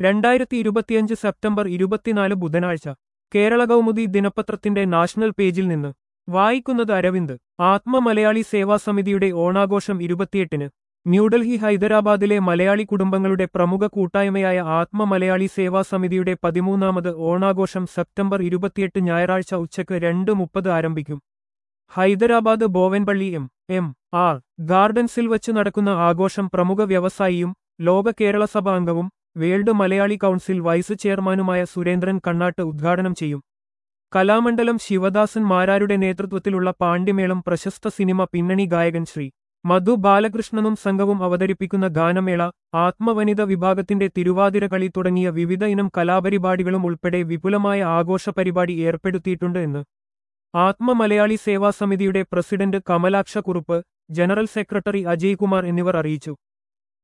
രണ്ടായിരത്തി ഇരുപത്തിയഞ്ച് സെപ്റ്റംബർ ഇരുപത്തിനാല് ബുധനാഴ്ച കേരള കൗമുദി ദിനപത്രത്തിന്റെ നാഷണൽ പേജിൽ നിന്ന് വായിക്കുന്നത് അരവിന്ദ് ആത്മ മലയാളി സേവാ സമിതിയുടെ ഓണാഘോഷം ഇരുപത്തിയെട്ടിന് ന്യൂഡൽഹി ഹൈദരാബാദിലെ മലയാളി കുടുംബങ്ങളുടെ പ്രമുഖ കൂട്ടായ്മയായ ആത്മ മലയാളി സേവാ സമിതിയുടെ പതിമൂന്നാമത് ഓണാഘോഷം സെപ്റ്റംബർ ഇരുപത്തിയെട്ട് ഞായറാഴ്ച ഉച്ചയ്ക്ക് രണ്ട് മുപ്പത് ആരംഭിക്കും Hyderabad Bowenpally M M R ഗാർഡൻസിൽ വച്ച് നടക്കുന്ന ആഘോഷം പ്രമുഖ വ്യവസായിയും ലോക കേരള സഭ അംഗവും വേൾഡ് മലയാളി കൗൺസിൽ വൈസ് ചെയർമാനുമായ സുരേന്ദ്രൻ കണ്ണാട്ട് ഉദ്ഘാടനം ചെയ്യും കലാമണ്ഡലം ശിവദാസൻ മാരാരുടെ നേതൃത്വത്തിലുള്ള പാണ്ഡ്യമേളം പ്രശസ്ത സിനിമ പിന്നണി ഗായകൻ ശ്രീ മധു ബാലകൃഷ്ണനും സംഘവും അവതരിപ്പിക്കുന്ന ഗാനമേള ആത്മവനിത വിഭാഗത്തിന്റെ തിരുവാതിര കളി തുടങ്ങിയ വിവിധ ഇനം കലാപരിപാടികളും ഉൾപ്പെടെ വിപുലമായ ആഘോഷ പരിപാടി ഏർപ്പെടുത്തിയിട്ടുണ്ട് എന്ന് ആത്മ മലയാളി സേവാ സമിതിയുടെ president Kamalaksha Kurup general secretary Ajay Kumar എന്നിവർ അറിയിച്ചു